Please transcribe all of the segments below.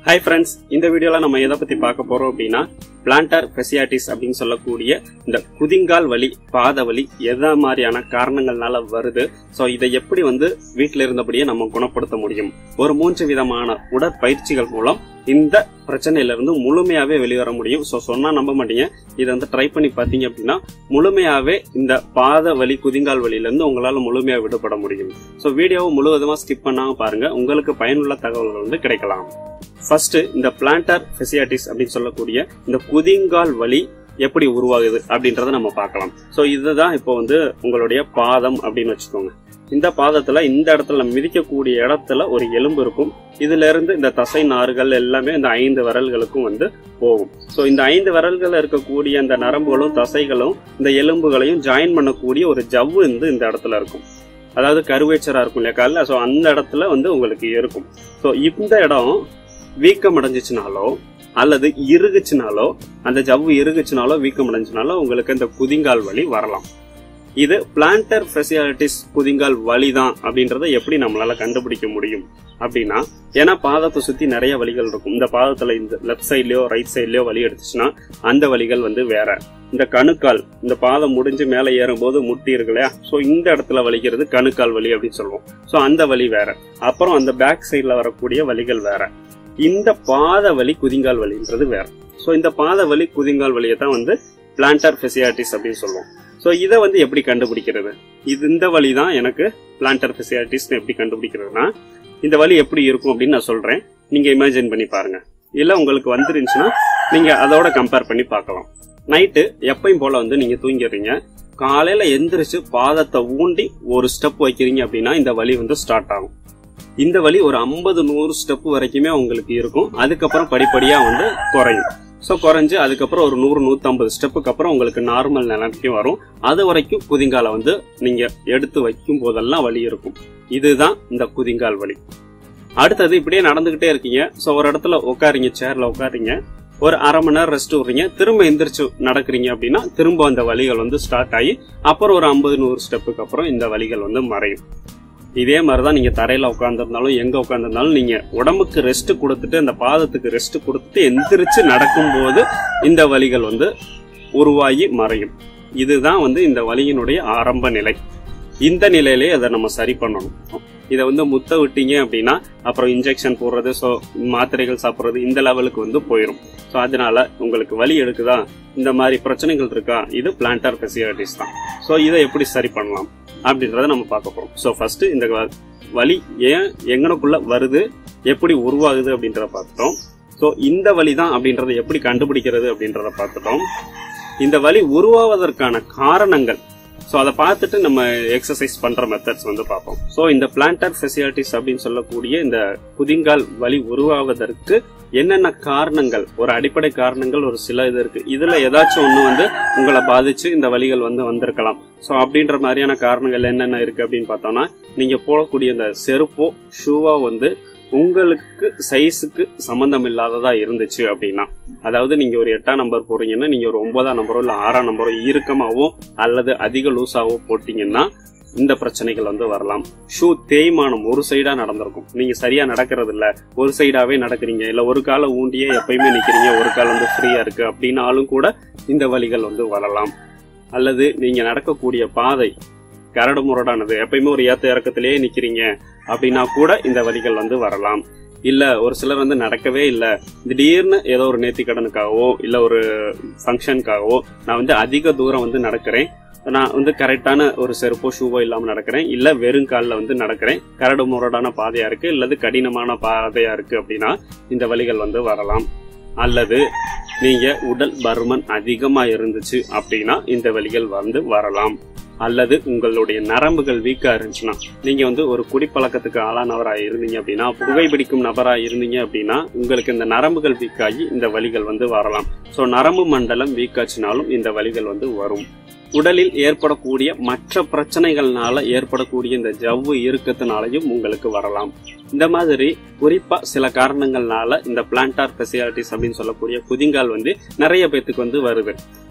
hi friends இந்த வீடியோல நம்ம எதை பத்தி பார்க்க போறோம் அப்படின்னா பிளான்டர் ஃபெசியாட்டிஸ் அப்படின்னு சொல்லக்கூடிய இந்த குதிங்கால் வலி பாத வலி எதா மாதிரியான காரணங்கள்னால வருது ஸோ இதை எப்படி வந்து வீட்டில் இருந்தபடியே நம்ம குணப்படுத்த முடியும் ஒரு மூன்று விதமான உடற்பயிற்சிகள் மூலம் இந்த பிரச்சனையிலிருந்து முழுமையாவே வெளிவர முடியும் ஸோ சொன்னா நம்ப மாட்டீங்க இதை வந்து ட்ரை பண்ணி பார்த்தீங்க அப்படின்னா முழுமையாவே இந்த பாத வலி குதிங்கால் வலியிலிருந்து உங்களால முழுமையா விடுபட முடியும் ஸோ வீடியோவை முழுவதுமா ஸ்கிப் பண்ணாம பாருங்க உங்களுக்கு பயனுள்ள தகவல்கள் வந்து கிடைக்கலாம் ஃபர்ஸ்ட் இந்த பிளான்டர் ஃபெசியாட்டிஸ் அப்படின்னு சொல்லக்கூடிய இந்த குதிங்கால் வலி எப்படி உருவாகுது அப்படின்றத நம்ம பார்க்கலாம் ஸோ இதுதான் இப்போ வந்து உங்களுடைய பாதம் அப்படின்னு வச்சுக்கோங்க இந்த பாதத்துல இந்த இடத்துல மிதிக்கக்கூடிய இடத்துல ஒரு எலும்பு இருக்கும் இதுல இருந்து இந்த தசை நார்கள் எல்லாமே இந்த ஐந்து விரல்களுக்கும் வந்து போகும் ஸோ இந்த ஐந்து விரல்கள் இருக்கக்கூடிய அந்த நரம்புகளும் தசைகளும் இந்த எலும்புகளையும் ஜாயின் பண்ணக்கூடிய ஒரு ஜவ்வு வந்து இந்த இடத்துல இருக்கும் அதாவது கருவேச்சரா இருக்கும் இல்லையா காலில் ஸோ அந்த இடத்துல வந்து உங்களுக்கு இருக்கும் ஸோ இந்த இடம் வீக்கம் அடைஞ்சிச்சுனாலோ அல்லது இறுகுச்சுனாலோ அந்த ஜவ்வு இறுகுச்சுனாலோ வீக்கம் அடைஞ்சுனாலோ உங்களுக்கு இந்த குதிங்கால் வலி வரலாம் இது பிளான்டர் ஃபெசியாலிட்டிஸ் குதிங்கால் வலி தான் அப்படின்றத எப்படி நம்மளால கண்டுபிடிக்க முடியும் அப்படின்னா ஏன்னா பாதத்தை சுத்தி நிறைய வலிகள் இருக்கும் இந்த பாதத்துல இந்த லெஃப்ட் சைட்லயோ ரைட் சைட்லயோ வலி எடுத்துச்சுன்னா அந்த வலிகள் வந்து வேற இந்த கணுக்கால் இந்த பாதம் முடிஞ்சு மேலே ஏறும்போது முட்டி இருக்கு இல்லையா ஸோ இந்த இடத்துல வலிக்கிறது கணுக்கால் வலி அப்படின்னு சொல்லுவோம் ஸோ அந்த வலி வேற அப்புறம் அந்த பேக் சைட்ல வரக்கூடிய வலிகள் வேற இந்த பாத வலி குதிங்கால் வலின்றது வேற ஸோ இந்த பாத வலி குதிங்கால் வலியை தான் வந்து பிளான்டர் ஃபெசியாட்டிஸ் அப்படின்னு சொல்லுவோம் ஸோ இதை வந்து எப்படி கண்டுபிடிக்கிறது இது இந்த வலி தான் எனக்கு பிளான்டர் ஃபெசியாட்டிஸ் எப்படி கண்டுபிடிக்கிறதுனா இந்த வலி எப்படி இருக்கும் அப்படின்னு நான் சொல்றேன் நீங்க இமேஜின் பண்ணி பாருங்க இல்ல உங்களுக்கு வந்துருந்துச்சுன்னா நீங்க அதோட கம்பேர் பண்ணி பார்க்கலாம் நைட்டு எப்பயும் போல வந்து நீங்க தூங்கிடுறீங்க காலையில எந்திரிச்சு பாதத்தை ஊண்டி ஒரு ஸ்டெப் வைக்கிறீங்க அப்படின்னா இந்த வலி வந்து ஸ்டார்ட் ஆகும் இந்த வலி ஒரு ஐம்பது நூறு ஸ்டெப் வரைக்குமே உங்களுக்கு இருக்கும் அதுக்கப்புறம் படிப்படியா வந்து குறையும் ஸோ குறைஞ்சு அதுக்கப்புறம் ஒரு நூறு நூற்றம்பது ஸ்டெப்புக்கு அப்புறம் உங்களுக்கு நார்மல் நிலைமைக்கு வரும் அது வரைக்கும் குதிங்கால வந்து நீங்க எடுத்து வைக்கும் போதெல்லாம் வலி இருக்கும் இதுதான் இந்த குதிங்கால் வலி அடுத்தது இப்படியே நடந்துகிட்டே இருக்கீங்க ஸோ ஒரு இடத்துல உட்காருங்க சேர்ல உட்காருங்க ஒரு அரை மணி நேரம் ரெஸ்ட் விடுறீங்க திரும்ப எந்திரிச்சு நடக்கிறீங்க அப்படின்னா திரும்ப அந்த வலிகள் வந்து ஸ்டார்ட் ஆகி அப்புறம் ஒரு ஐம்பது நூறு ஸ்டெப்புக்கு அப்புறம் இந்த வலிகள் வந்து மறையும் இதே மாதிரிதான் நீங்க தரையில உட்காந்துருந்தாலும் எங்க உட்காந்துருந்தாலும் நீங்க உடம்புக்கு ரெஸ்ட் கொடுத்துட்டு அந்த பாதத்துக்கு ரெஸ்ட் கொடுத்துட்டு எந்திரிச்சு நடக்கும்போது இந்த வலிகள் வந்து உருவாகி மறையும் இதுதான் வந்து இந்த வலியினுடைய ஆரம்ப நிலை இந்த நிலையிலே அதை நம்ம சரி பண்ணணும் இதை வந்து முத்த விட்டீங்க அப்படின்னா அப்புறம் இன்ஜெக்ஷன் போடுறது ஸோ மாத்திரைகள் சாப்பிட்றது இந்த லெவலுக்கு வந்து போயிடும் ஸோ அதனால உங்களுக்கு வலி எடுக்குதா இந்த மாதிரி பிரச்சனைகள் இருக்கா இது பிளான்டர் ஃபெசிலிட்டிஸ் தான் ஸோ இதை எப்படி சரி பண்ணலாம் அப்படின்றத நம்ம பார்க்க போறோம் ஸோ ஃபர்ஸ்ட் இந்த வலி ஏன் எங்கனக்குள்ள வருது எப்படி உருவாகுது அப்படின்றத பார்த்துட்டோம் ஸோ இந்த வலி தான் அப்படின்றத எப்படி கண்டுபிடிக்கிறது அப்படின்றத பார்த்துட்டோம் இந்த வலி உருவாவதற்கான காரணங்கள் ஸோ அதை பார்த்துட்டு நம்ம எக்ஸசைஸ் பண்ற மெத்தட்ஸ் வந்து பார்ப்போம் ஸோ இந்த பிளான்டர் ஃபெசிலிட்டிஸ் அப்படின்னு சொல்லக்கூடிய இந்த குதிங்கால் வலி உருவாவதற்கு என்னென்ன காரணங்கள் ஒரு அடிப்படை காரணங்கள் ஒரு சில இது இருக்கு இதுல ஏதாச்சும் ஒண்ணு வந்து உங்களை பாதிச்சு இந்த வலிகள் வந்து வந்திருக்கலாம் ஸோ அப்படின்ற மாதிரியான காரணங்கள் என்னென்ன இருக்கு அப்படின்னு பார்த்தோம்னா நீங்க போடக்கூடிய இந்த செருப்போ ஷூவோ வந்து உங்களுக்கு சைஸுக்கு சம்பந்தம் இல்லாததா இருந்துச்சு அப்படின்னா அதாவது நீங்க ஒரு எட்டாம் நம்பர் போறீங்கன்னா நீங்க ஒரு ஒன்பதாம் நம்பரோ இல்ல ஆறாம் நம்பரோ இறுக்கமாவோ அல்லது அதிக லூஸாவோ போட்டீங்கன்னா இந்த பிரச்சனைகள் வந்து வரலாம் ஷூ தேய்மானம் ஒரு சைடா நடந்திருக்கும் நீங்க சரியா நடக்கிறது இல்ல ஒரு சைடாவே நடக்கிறீங்க இல்ல ஒரு கால ஊண்டியே எப்பயுமே நிக்கிறீங்க ஒரு கால் வந்து ஃப்ரீயா இருக்கு அப்படின்னாலும் கூட இந்த வலிகள் வந்து வரலாம் அல்லது நீங்க நடக்கக்கூடிய பாதை கரடு முரடானது எப்பயுமே ஒரு ஏத்த இறக்கத்திலேயே நிக்கிறீங்க அப்படின்னா கூட இந்த வலிகள் வந்து வரலாம் இல்ல ஒரு சிலர் வந்து நடக்கவே இல்ல திடீர்னு ஏதோ ஒரு நேர்த்தி கடனுக்காகவோ இல்ல ஒரு ஃபங்க்ஷனுக்காகவோ நான் வந்து அதிக தூரம் வந்து நடக்கிறேன் நான் வந்து கரெக்டான ஒரு செருப்போ ஷூவோ இல்லாம நடக்கிறேன் இல்ல வெறும் காலில் வந்து நடக்கிறேன் கரடு முரடான பாதையா இருக்கு இல்லது கடினமான பாதையா இருக்கு அப்படின்னா இந்த வலிகள் வந்து வரலாம் அல்லது நீங்க உடல் பருமன் அதிகமா இருந்துச்சு அப்படின்னா இந்த வலிகள் வந்து வரலாம் அல்லது உங்களுடைய நரம்புகள் வீக்கா இருந்துச்சுன்னா நீங்க வந்து ஒரு குடிப்பழக்கத்துக்கு ஆளானவரா இருந்தீங்க அப்படின்னா புகைப்பிடிக்கும் நபரா இருந்தீங்க அப்படின்னா உங்களுக்கு இந்த நரம்புகள் வீக்காகி இந்த வலிகள் வந்து வரலாம் ஸோ நரம்பு மண்டலம் வீக்காச்சுனாலும் இந்த வலிகள் வந்து வரும் உடலில் ஏற்படக்கூடிய மற்ற பிரச்சனைகள்னால ஏற்படக்கூடிய இந்த ஜவ்வு இறுக்கத்தினாலையும் உங்களுக்கு வரலாம் இந்த மாதிரி குறிப்பா சில காரணங்கள்னால இந்த பிளான்டார் ஃபெசிலிட்டிஸ் அப்படின்னு சொல்லக்கூடிய குதிங்கால் வந்து நிறைய பேத்துக்கு வந்து வருது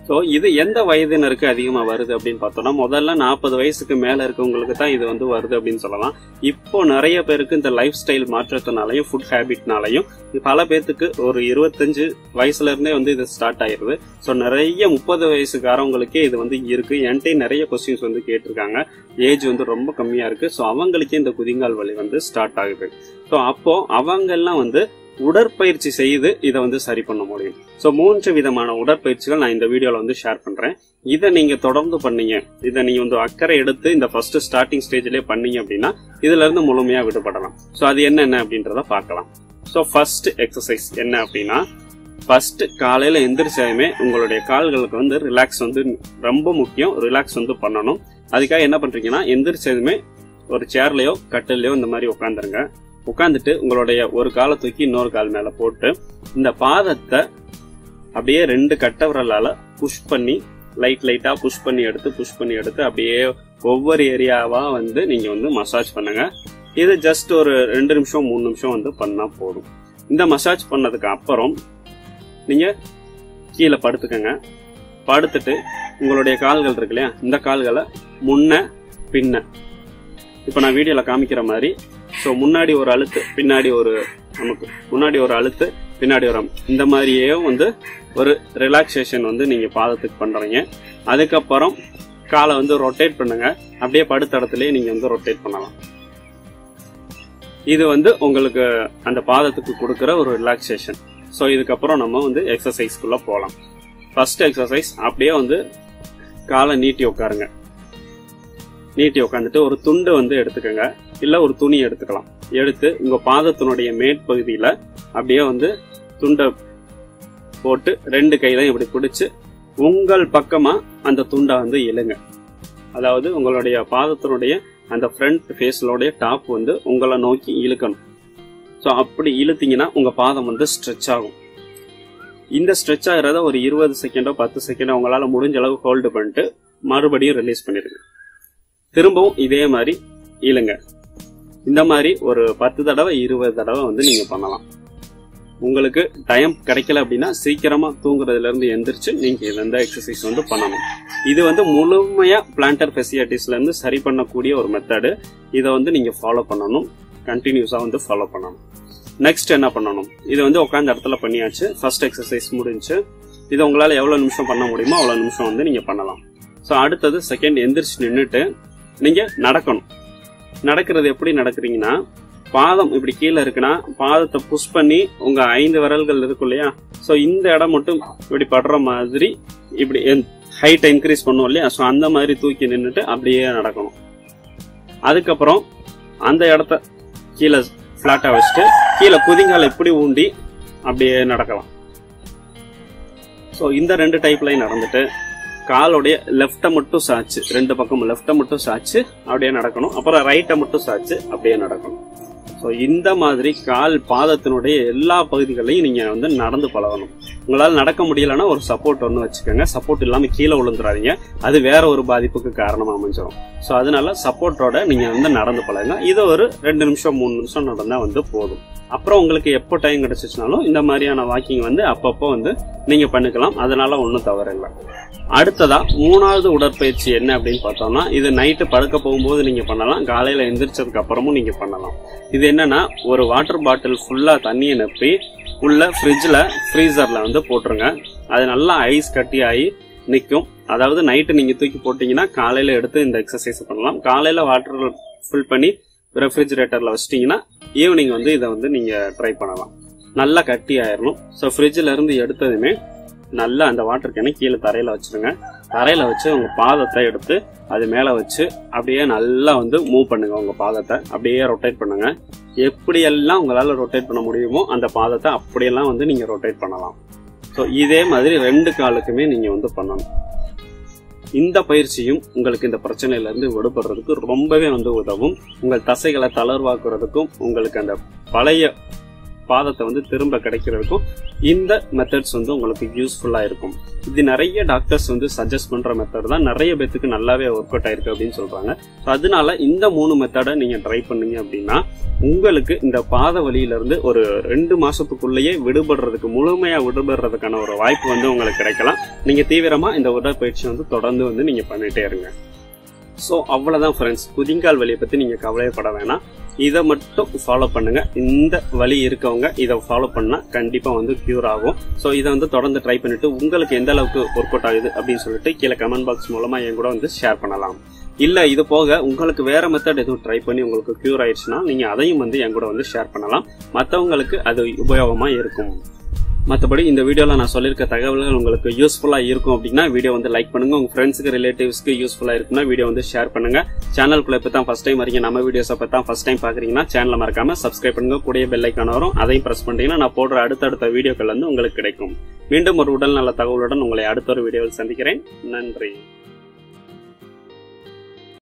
ஸோ இது எந்த வயதினருக்கு அதிகமாக வருது அப்படின்னு பார்த்தோம்னா முதல்ல நாற்பது வயசுக்கு மேலே இருக்கவங்களுக்கு தான் இது வந்து வருது அப்படின்னு சொல்லலாம் இப்போ நிறைய பேருக்கு இந்த லைஃப் ஸ்டைல் மாற்றத்தினாலையும் ஃபுட் ஹேபிட்னாலையும் பல பேர்த்துக்கு ஒரு இருபத்தஞ்சு வயசுல இருந்தே வந்து இது ஸ்டார்ட் ஆயிருது ஸோ நிறைய முப்பது வயசுக்காரவங்களுக்கே இது வந்து இருக்கு என்கிட்ட நிறைய கொஸ்டின்ஸ் வந்து கேட்டிருக்காங்க ஏஜ் வந்து ரொம்ப கம்மியா இருக்கு ஸோ அவங்களுக்கே இந்த குதிங்கால் வலி வந்து ஸ்டார்ட் ஆகுது ஸோ அப்போ அவங்கெல்லாம் வந்து உடற்பயிற்சி செய்து இதை வந்து சரி பண்ண முடியும் ஸோ மூன்று விதமான உடற்பயிற்சிகள் நான் இந்த வீடியோல வந்து ஷேர் பண்றேன் இதை நீங்க தொடர்ந்து பண்ணீங்க இதை நீங்க வந்து அக்கறை எடுத்து இந்த ஃபர்ஸ்ட் ஸ்டார்டிங் ஸ்டேஜ்லயே பண்ணீங்க அப்படின்னா இதுல இருந்து முழுமையா விடுபடலாம் ஸோ அது என்னென்ன அப்படின்றத பார்க்கலாம் ஸோ ஃபர்ஸ்ட் எக்ஸசைஸ் என்ன அப்படின்னா ஃபர்ஸ்ட் காலையில எந்திரிச்சதுமே உங்களுடைய கால்களுக்கு வந்து ரிலாக்ஸ் வந்து ரொம்ப முக்கியம் ரிலாக்ஸ் வந்து பண்ணணும் அதுக்காக என்ன பண்றீங்கன்னா எந்திரிச்சதுமே ஒரு சேர்லயோ கட்டிலையோ இந்த மாதிரி உட்காந்துருங்க உட்காந்துட்டு உங்களுடைய ஒரு காலை தூக்கி இன்னொரு கால் மேல போட்டு இந்த பாதத்தை அப்படியே ரெண்டு கட்ட விரலால புஷ் பண்ணி லைட் லைட்டா புஷ் பண்ணி எடுத்து புஷ் பண்ணி எடுத்து அப்படியே ஒவ்வொரு ஏரியாவா வந்து நீங்க வந்து மசாஜ் பண்ணுங்க இது ஜஸ்ட் ஒரு ரெண்டு நிமிஷம் மூணு நிமிஷம் வந்து பண்ணா போதும் இந்த மசாஜ் பண்ணதுக்கு அப்புறம் நீங்க கீழே படுத்துக்கங்க படுத்துட்டு உங்களுடைய கால்கள் இருக்கு இல்லையா இந்த கால்களை முன்ன பின்ன இப்போ நான் வீடியோல காமிக்கிற மாதிரி ஸோ முன்னாடி ஒரு அழுத்து பின்னாடி ஒரு நமக்கு முன்னாடி ஒரு அழுத்து பின்னாடி ஒரு அம்- இந்த மாதிரியே வந்து ஒரு ரிலாக்ஸேஷன் வந்து நீங்க பாதத்துக்கு பண்றீங்க அதுக்கப்புறம் காலை வந்து ரொட்டேட் பண்ணுங்க அப்படியே படுத்த இடத்துலயே நீங்க வந்து ரொட்டேட் பண்ணலாம் இது வந்து உங்களுக்கு அந்த பாதத்துக்கு கொடுக்குற ஒரு ரிலாக்ஸேஷன் ஸோ இதுக்கப்புறம் நம்ம வந்து எக்ஸசைஸ்க்குள்ள போகலாம் ஃபர்ஸ்ட் எக்ஸசைஸ் அப்படியே வந்து காலை நீட்டி உட்காருங்க நீட்டி உட்காந்துட்டு ஒரு துண்டு வந்து எடுத்துக்கோங்க இல்ல ஒரு துணி எடுத்துக்கலாம் எடுத்து உங்க பாதத்தினுடைய மேற்பகுதியில அப்படியே வந்து துண்டை போட்டு ரெண்டு கையிலையும் இப்படி பிடிச்சு உங்கள் பக்கமா அந்த துண்டை வந்து இழுங்க அதாவது உங்களுடைய பாதத்தினுடைய அந்த ஃப்ரண்ட் ஃபேஸ்லோடைய டாப் வந்து உங்களை நோக்கி இழுக்கணும் ஸோ அப்படி இழுத்தீங்கன்னா உங்க பாதம் வந்து ஸ்ட்ரெச் ஆகும் இந்த ஸ்ட்ரெச் ஆகிறத ஒரு இருபது செகண்டோ பத்து செகண்டோ உங்களால முடிஞ்ச அளவு ஹோல்டு பண்ணிட்டு மறுபடியும் ரிலீஸ் பண்ணிடுங்க திரும்பவும் இதே மாதிரி இழுங்க இந்த மாதிரி ஒரு பத்து தடவை இருபது தடவை வந்து நீங்க பண்ணலாம் உங்களுக்கு டைம் கிடைக்கல அப்படின்னா சீக்கிரமா தூங்குறதுல இருந்து எந்திரிச்சு நீங்க இந்த எக்ஸசைஸ் வந்து பண்ணணும் இது வந்து முழுமையா பிளான்டர் ஃபெசிலிட்டிஸ்ல இருந்து சரி பண்ணக்கூடிய ஒரு மெத்தடு இதை வந்து நீங்க ஃபாலோ பண்ணணும் கண்டினியூஸா வந்து ஃபாலோ பண்ணணும் நெக்ஸ்ட் என்ன பண்ணணும் இது வந்து உட்காந்த இடத்துல பண்ணியாச்சு ஃபர்ஸ்ட் எக்ஸசைஸ் முடிஞ்சு இது உங்களால எவ்வளவு நிமிஷம் பண்ண முடியுமோ அவ்வளவு நிமிஷம் வந்து நீங்க பண்ணலாம் ஸோ அடுத்தது செகண்ட் எந்திரிச்சு நின்றுட்டு நீங்க நடக்கணும் நடக்கிறது எப்படி நடக்கிறீங்கன்னா பாதம் இப்படி கீழே இருக்குன்னா பாதத்தை புஷ் பண்ணி உங்க ஐந்து விரல்கள் இருக்கும் இல்லையா ஸோ இந்த இடம் மட்டும் இப்படி படுற மாதிரி இப்படி ஹைட்டை இன்க்ரீஸ் பண்ணுவோம் இல்லையா ஸோ அந்த மாதிரி தூக்கி நின்றுட்டு அப்படியே நடக்கணும் அதுக்கப்புறம் அந்த இடத்த கீழே ஃப்ளாட்டா வச்சுட்டு கீழே குதிங்கால் இப்படி ஊண்டி அப்படியே நடக்கலாம் ஸோ இந்த ரெண்டு டைப்லையும் நடந்துட்டு காலோடைய லெஃப்ட்டை மட்டும் சாச்சு ரெண்டு பக்கமும் லெஃப்ட்டை மட்டும் சாச்சு அப்படியே நடக்கணும் அப்புறம் ரைட்டை மட்டும் சாச்சு அப்படியே நடக்கணும் ஸோ இந்த மாதிரி கால் பாதத்தினுடைய எல்லா பகுதிகளையும் நீங்க வந்து நடந்து பழகணும் உங்களால் நடக்க முடியலன்னா ஒரு சப்போர்ட் ஒன்று வச்சுக்கோங்க சப்போர்ட் இல்லாம கீழே விழுந்துடாதீங்க அது வேற ஒரு பாதிப்புக்கு காரணமா அமைஞ்சிடும் ஸோ அதனால சப்போர்ட்டோட நீங்க வந்து நடந்து பழகுங்க இது ஒரு ரெண்டு நிமிஷம் மூணு நிமிஷம் நடந்தா வந்து போதும் அப்புறம் உங்களுக்கு எப்போ டைம் கிடைச்சிச்சுனாலும் இந்த மாதிரியான வாக்கிங் வந்து அப்பப்போ வந்து நீங்க பண்ணிக்கலாம் அதனால ஒன்றும் தவறு இல்லை அடுத்ததா மூணாவது உடற்பயிற்சி என்ன அப்படின்னு பார்த்தோம்னா இது நைட்டு படுக்க போகும்போது நீங்க பண்ணலாம் காலையில எந்திரிச்சதுக்கு அப்புறமும் நீங்க பண்ணலாம் இது என்னன்னா ஒரு வாட்டர் பாட்டில் ஃபுல்லா தண்ணியை நப்பி உள்ள ஃப்ரிட்ஜில் ஃப்ரீசர்ல வந்து போட்டுருங்க அது நல்லா ஐஸ் கட்டி ஆகி நிற்கும் அதாவது நைட்டு நீங்க தூக்கி போட்டீங்கன்னா காலையில எடுத்து இந்த எக்ஸசைஸ் பண்ணலாம் காலையில வாட்டர் ஃபில் பண்ணி ரெஃப்ரிஜிரேட்டர்ல வச்சிட்டீங்கன்னா ஈவினிங் வந்து இதை வந்து நீங்க ட்ரை பண்ணலாம் நல்லா கட்டி ஆயிரணும் ஸோ ஃப்ரிட்ஜில் இருந்து எடுத்ததுமே நல்லா அந்த வாட்டர் கேனை கீழே தரையில வச்சிருங்க தரையில வச்சு உங்க பாதத்தை எடுத்து அது மேல வச்சு அப்படியே நல்லா வந்து மூவ் பண்ணுங்க உங்க பாதத்தை அப்படியே ரொட்டேட் பண்ணுங்க எப்படியெல்லாம் உங்களால ரொட்டேட் பண்ண முடியுமோ அந்த பாதத்தை அப்படியெல்லாம் வந்து நீங்க ரொட்டேட் பண்ணலாம் ஸோ இதே மாதிரி ரெண்டு காலுக்குமே நீங்க வந்து பண்ணணும் இந்த பயிற்சியும் உங்களுக்கு இந்த பிரச்சனையில இருந்து விடுபடுறதுக்கு ரொம்பவே வந்து உதவும் உங்கள் தசைகளை தளர்வாக்குறதுக்கும் உங்களுக்கு அந்த பழைய பாதத்தை வந்து திரும்ப கிடைக்கிறதுக்கும் இந்த மெத்தட்ஸ் வந்து உங்களுக்கு யூஸ்ஃபுல்லா இருக்கும் இது நிறைய டாக்டர்ஸ் வந்து சஜஸ்ட் பண்ற மெத்தட் தான் நிறைய பேத்துக்கு நல்லாவே ஒர்க் அவுட் ஆயிருக்கு அப்படின்னு சொல்றாங்க So, அதனால இந்த மூணு மெத்தடை நீங்க ட்ரை பண்ணீங்க அப்படின்னா உங்களுக்கு இந்த பாத வலியில இருந்து ஒரு ரெண்டு மாசத்துக்குள்ளேயே விடுபடுறதுக்கு முழுமையா விடுபடுறதுக்கான ஒரு வாய்ப்பு வந்து உங்களுக்கு கிடைக்கலாம் நீங்க தீவிரமா இந்த உடற்பயிற்சி வந்து தொடர்ந்து வந்து நீங்க பண்ணிட்டே இருங்க ஸோ அவ்வளோதான் ஃப்ரெண்ட்ஸ் குதிங்கால் வலியை பற்றி நீங்கள் கவலையப்பட வேணாம் இதை மட்டும் ஃபாலோ பண்ணுங்க இந்த வலி இருக்கவங்க இதை ஃபாலோ பண்ணால் கண்டிப்பாக வந்து க்யூர் ஆகும் ஸோ இதை வந்து தொடர்ந்து ட்ரை பண்ணிட்டு உங்களுக்கு எந்த அளவுக்கு ஒர்க் அவுட் ஆகுது அப்படின்னு சொல்லிட்டு கீழே கமெண்ட் பாக்ஸ் மூலமாக என் கூட வந்து ஷேர் பண்ணலாம் இல்லை இது போக உங்களுக்கு வேற மெத்தட் எதுவும் ட்ரை பண்ணி உங்களுக்கு க்யூர் ஆயிடுச்சுன்னா நீங்கள் அதையும் வந்து என் கூட வந்து ஷேர் பண்ணலாம் மற்றவங்களுக்கு அது உபயோகமாக இருக்கும் மற்றபடி இந்த வீடியோவில் நான் சொல்லியிருக்க தகவல்கள் உங்களுக்கு யூஸ்ஃபுல்லாக இருக்கும் அப்படின்னா வீடியோ வந்து லைக் பண்ணுங்க உங்க ஃப்ரெண்ட்ஸுக்கு ரிலேட்டிவ்ஸ்க்கு யூஸ்ஃபுல்லாக இருக்குன்னா வீடியோ வந்து ஷேர் பண்ணுங்க சேனலுக்குள்ள இப்போ தான் ஃபஸ்ட் டைம் வரீங்க நம்ம வீடியோஸ் அப்போ தான் ஃபஸ்ட் டைம் பார்க்குறீங்கன்னா சேனலை மறக்காம சப்ஸ்கிரைப் பண்ணுங்க கூடிய பெல் ஐக்கான வரும் அதையும் ப்ரெஸ் பண்ணிட்டீங்கன்னா நான் போடுற அடுத்தடுத்த வீடியோக்கள் வந்து உங்களுக்கு கிடைக்கும் மீண்டும் ஒரு உடல் நல தகவலுடன் உங்களை அடுத்த ஒரு வீடியோவில் சந்திக்கிறேன் நன்றி